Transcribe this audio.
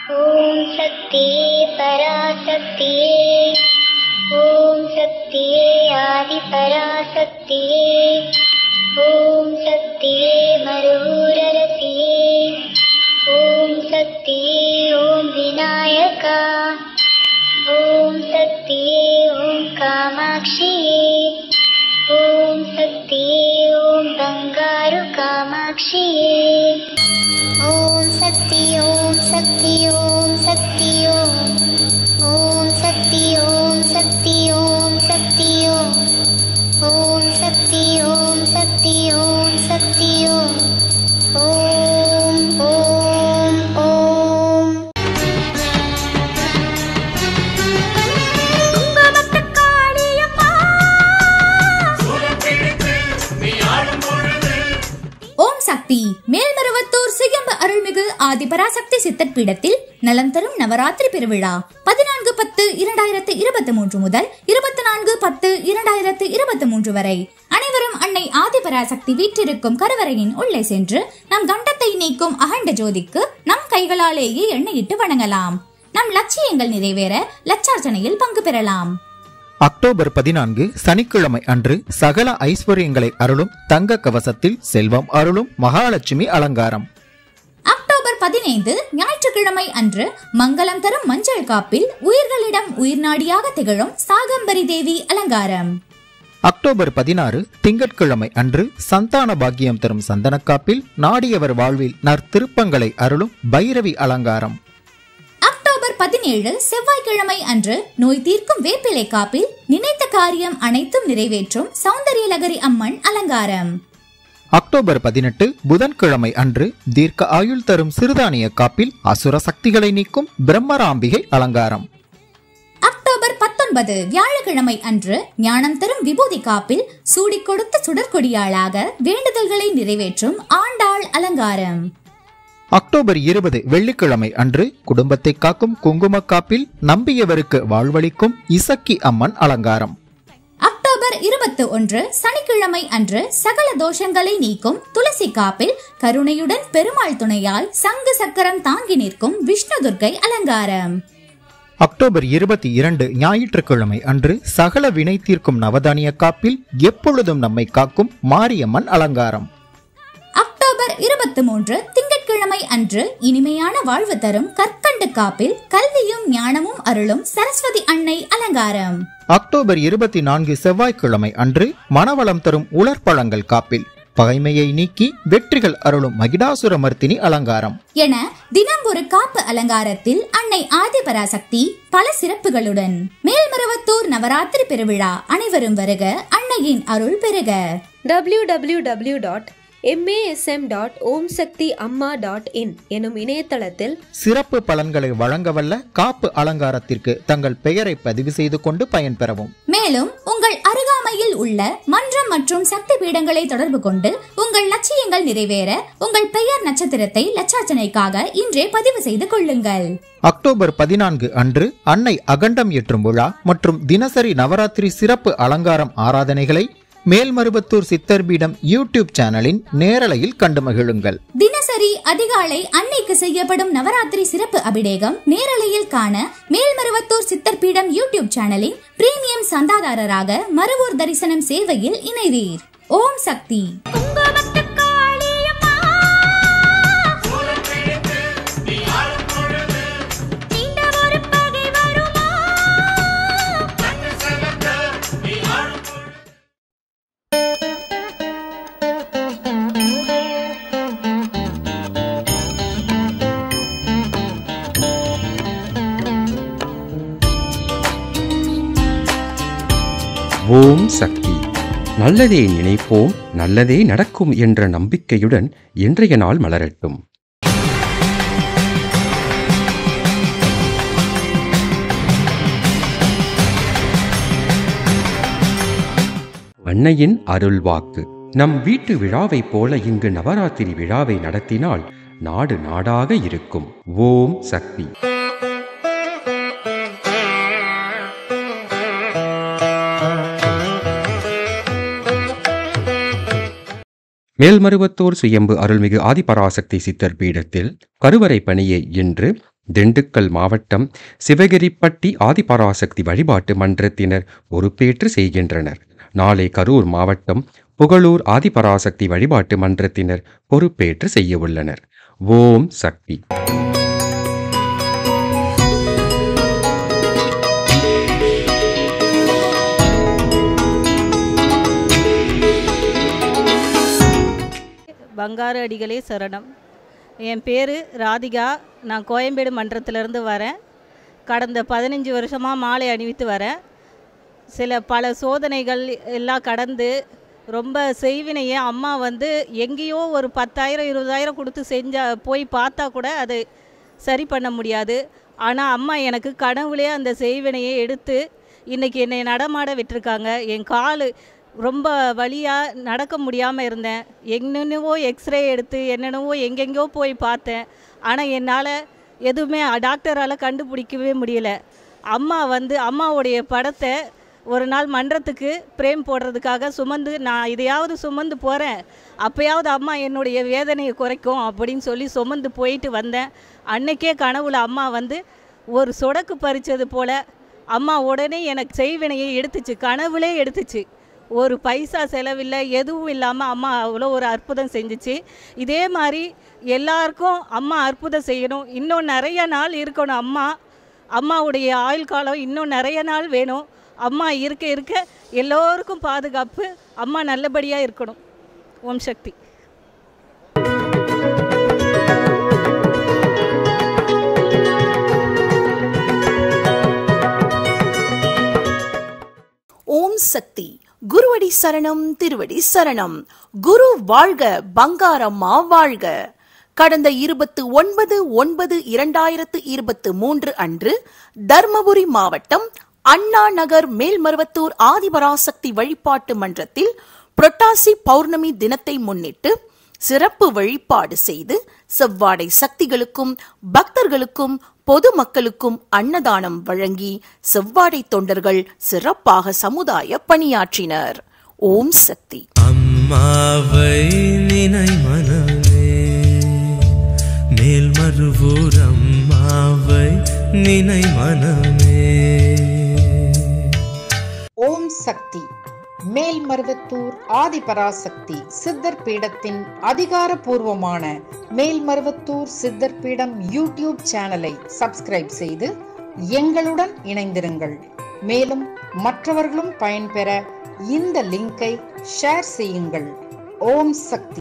ॐ शक्तिये पराशक्तिये ॐ शक्तिये आदिपराशक्तिये ॐ शक्तिये मरुररसिये ॐ शक्तिये ॐ विनायका ॐ शक्तिये ॐ कामाक्षिये ॐ शक्तिये ॐ बङ्गारु कामाक्षिये ॐ शक्ति ॐ शक्ति ॐ शक्ति ॐ ॐ शक्ति ॐ शक्ति ॐ शक्ति ॐ ॐ शक्ति ॐ शक्ति ॐ शक्ति ॐ ॐ ॐ ॐ ஓம் சக்தி மேல்மருவத்தூர் சுயம்பு அருள்மிகு ஆதிபராசக்தி சித்தர் பீடத்தில் நலம் தரும் நவராத்திரி பெருவிழா பதினான்கு பத்து இரண்டாயிரத்து இருபத்தி மூன்று முதல் இருபத்தி நான்கு பத்து இரண்டாயிரத்து இருபத்தி மூன்று வரை அனைவரும் அன்னை ஆதிபராசக்தி வீற்றிருக்கும் கருவறையின் உள்ளே சென்று நம் கண்டத்தை நீக்கும் அகண்ட ஜோதிக்கு நம் கைகளாலேயே எண்ணெயிட்டு வணங்கலாம் நம் லட்சியங்கள் நிறைவேற லட்சார்ச்சனையில் பங்கு பெறலாம் அக்டோபர் பதினான்கு சனிக்கிழமை அன்று சகல ஐஸ்வர்யங்களை அருளும் தங்க கவசத்தில் செல்வம் அருளும் மகாலட்சுமி அலங்காரம் அக்டோபர் பதினைந்து ஞாயிற்றுக்கிழமை அன்று மங்களம் தரும் மஞ்சள் காப்பில் உயிர்களிடம் உயிர்நாடியாக திகழும் சாகம்பரி தேவி அலங்காரம் அக்டோபர் பதினாறு திங்கட்கிழமை அன்று சந்தான பாக்கியம் தரும் சந்தனக்காப்பில் நாடியவர் வாழ்வில் நற்திருப்பங்களை அருளும் பைரவி அலங்காரம் அக்டோபர் பதினேழு செவ்வாய்க்கிழமை அன்று நோய் தீர்க்கும் வேப்பிலை காப்பில் நினைத்த காரியம் அனைத்தும் நிறைவேற்றும் சௌந்தரியலகரி அம்மன் அலங்காரம் அக்டோபர் பதினெட்டு புதன்கிழமை அன்று தீர்க்க ஆயுள் தரும் சிறுதானிய காப்பில் அசுர சக்திகளை நீக்கும் பிரம்மராம்பிகை அலங்காரம் அக்டோபர் பத்தொன்பது வியாழக்கிழமை அன்று ஞானம் தரும் விபூதி காப்பில் சூடிக் கொடுத்த சுடற்கொடியாளாக வேண்டுதல்களை நிறைவேற்றும் ஆண்டாள் அலங்காரம் அக்டோபர் இருபது வெள்ளிக்கிழமை அன்று குடும்பத்தை காக்கும் குங்கும காப்பில் நம்பியவருக்கு வாழ்வளிக்கும் இசக்கி அம்மன் அலங்காரம் அக்டோபர் இருபத்தி ஒன்று சனிக்கிழமை அன்று சகல தோஷங்களை நீக்கும் துளசி காப்பில் கருணையுடன் பெருமாள் துணையால் சங்கு சக்கரம் தாங்கி நிற்கும் விஷ்ணு துர்க்கை அலங்காரம் அக்டோபர் இருபத்தி இரண்டு ஞாயிற்றுக்கிழமை அன்று சகல வினை தீர்க்கும் நவதானிய காப்பில் எப்பொழுதும் நம்மை காக்கும் மாரியம்மன் அலங்காரம் அக்டோபர் இருபத்தி மூன்று திங்கட்கிழமை அன்று இனிமையான வாழ்வு தரும் கற்கண்டு காப்பில் கல்வியும் ஞானமும் அருளும் சரஸ்வதி அன்னை அலங்காரம் அக்டோபர் இருபத்தி நான்கு செவ்வாய்க்கிழமை அன்று மணவளம் தரும் உலர்பழங்கள் காப்பில் பகைமையை நீக்கி வெற்றிகள் அருளும் மகிடாசுரமர்த்தினி அலங்காரம் என தினம் ஒரு காப்பு அலங்காரத்தில் அன்னை ஆதிபராசக்தி பல சிறப்புகளுடன் மேல்மருவத்தூர் நவராத்திரி பெருவிழா அனைவரும் வருக அன்னையின் அருள் பெருக www.masm.omsaktiamma.in எனும் இணையதளத்தில் சிறப்பு பலன்களை வழங்கவல்ல காப்பு அலங்காரத்திற்கு தங்கள் பெயரை பதிவு செய்து கொண்டு பயன்பெறவும் மேலும் உங்கள் அருகாமையில் உள்ள மன்றம் மற்றும் சக்தி பீடங்களை தொடர்பு கொண்டு உங்கள் லட்சியங்கள் நிறைவேற உங்கள் பெயர் நட்சத்திரத்தை லட்சார்ச்சனைக்காக இன்றே பதிவு செய்து கொள்ளுங்கள் அக்டோபர் பதினான்கு அன்று அன்னை அகண்டம் ஏற்றும் விழா மற்றும் தினசரி நவராத்திரி சிறப்பு அலங்காரம் ஆராதனைகளை மேல்மருவத்தூர் சித்தர் பீடம் யூடியூப் சேனலின் நேரலையில் கண்டு மகிழுங்கள் தினசரி அதிகாலை அன்னைக்கு செய்யப்படும் நவராத்திரி சிறப்பு அபிடேகம் நேரலையில் காண மேல்மருவத்தூர் சித்தர்பீடம் யூடியூப் சேனலின் பிரீமியம் சந்தாதாரராக மருவூர் தரிசனம் சேவையில் இணைவீர் ஓம் சக்தி ஓம் சக்தி நல்லதே நினைப்போம் நல்லதே நடக்கும் என்ற நம்பிக்கையுடன் இன்றைய நாள் மலரட்டும் அன்னையின் அருள்வாக்கு நம் வீட்டு விழாவைப் போல இங்கு நவராத்திரி விழாவை நடத்தினால் நாடு நாடாக இருக்கும் ஓம் சக்தி மேல்மருவத்தூர் சுயம்பு அருள்மிகு ஆதிபராசக்தி சித்தர் பீடத்தில் கருவறை பணியை இன்று திண்டுக்கல் மாவட்டம் சிவகிரிப்பட்டி ஆதிபராசக்தி வழிபாட்டு மன்றத்தினர் பொறுப்பேற்று செய்கின்றனர் நாளை கரூர் மாவட்டம் புகழூர் ஆதிபராசக்தி வழிபாட்டு மன்றத்தினர் பொறுப்பேற்று செய்ய உள்ளனர் ஓம் சக்தி பங்காரு அடிகளே சரணம் என் பேர் ராதிகா நான் கோயம்பேடு மன்றத்திலேருந்து வரேன் கடந்த பதினஞ்சு வருஷமாக மாலை அணிவித்து வரேன் சில பல சோதனைகள் எல்லாம் கடந்து ரொம்ப செய்வினையை அம்மா வந்து எங்கேயோ ஒரு பத்தாயிரம் இருபதாயிரம் கொடுத்து செஞ்சா போய் பார்த்தா கூட அது சரி பண்ண முடியாது ஆனால் அம்மா எனக்கு கனவுலே அந்த செய்வினையை எடுத்து இன்றைக்கி என்னை நடமாட விட்டுருக்காங்க என் கால் ரொம்ப வலியாக நடக்க முடியாமல் இருந்தேன் என்னென்னவோ எக்ஸ்ரே எடுத்து என்னென்னவோ எங்கெங்கேயோ போய் பார்த்தேன் ஆனால் என்னால் எதுவுமே டாக்டரால் கண்டுபிடிக்கவே முடியல அம்மா வந்து அம்மாவுடைய படத்தை ஒரு நாள் மன்றத்துக்கு பிரேம் போடுறதுக்காக சுமந்து நான் இதையாவது சுமந்து போகிறேன் அப்போயாவது அம்மா என்னுடைய வேதனையை குறைக்கும் அப்படின்னு சொல்லி சுமந்து போயிட்டு வந்தேன் அன்னைக்கே கனவுல அம்மா வந்து ஒரு சொடக்கு பறிச்சது போல் அம்மா உடனே எனக்கு செய்வினையை எடுத்துச்சு கனவுலே எடுத்துச்சு ஒரு பைசா செலவில்லை எதுவும் இல்லாமல் அம்மா அவ்வளோ ஒரு அற்புதம் செஞ்சுச்சு இதே மாதிரி எல்லாருக்கும் அம்மா அற்புதம் செய்யணும் இன்னும் நிறைய நாள் இருக்கணும் அம்மா அம்மாவுடைய ஆயுள் காலம் இன்னும் நிறைய நாள் வேணும் அம்மா இருக்க இருக்க எல்லோருக்கும் பாதுகாப்பு அம்மா நல்லபடியாக இருக்கணும் ஓம் சக்தி ஓம் சக்தி குருவடி சரணம் திருவடி சரணம் குரு வாழ்க பங்காரம்மா வாழ்க கடந்த இருபத்து ஒன்பது ஒன்பது இரண்டாயிரத்து இருபத்து மூன்று அன்று தர்மபுரி மாவட்டம் அண்ணா நகர் மேல்மருவத்தூர் ஆதிபராசக்தி வழிபாட்டு மன்றத்தில் புரட்டாசி பௌர்ணமி தினத்தை முன்னிட்டு சிறப்பு வழிபாடு செய்து செவ்வாடை சக்திகளுக்கும் பக்தர்களுக்கும் பொதுமக்களுக்கும் அன்னதானம் வழங்கி செவ்வாடை தொண்டர்கள் சிறப்பாக சமுதாய பணியாற்றினர் ஓம் சக்தி அம்மாவை நினை மனமே மேல்மருவூர் அம்மாவை நினை மனமே ஓம் சக்தி மேல்மருவத்தூர் ஆதிபராசக்தி சித்தர் பீடத்தின் அதிகாரப்பூர்வமான மேல்மருவத்தூர் சித்தர் பீடம் யூடியூப் சேனலை சப்ஸ்கிரைப் செய்து எங்களுடன் இணைந்திருங்கள் மேலும் மற்றவர்களும் பயன்பெற இந்த லிங்கை ஷேர் செய்யுங்கள் ஓம் சக்தி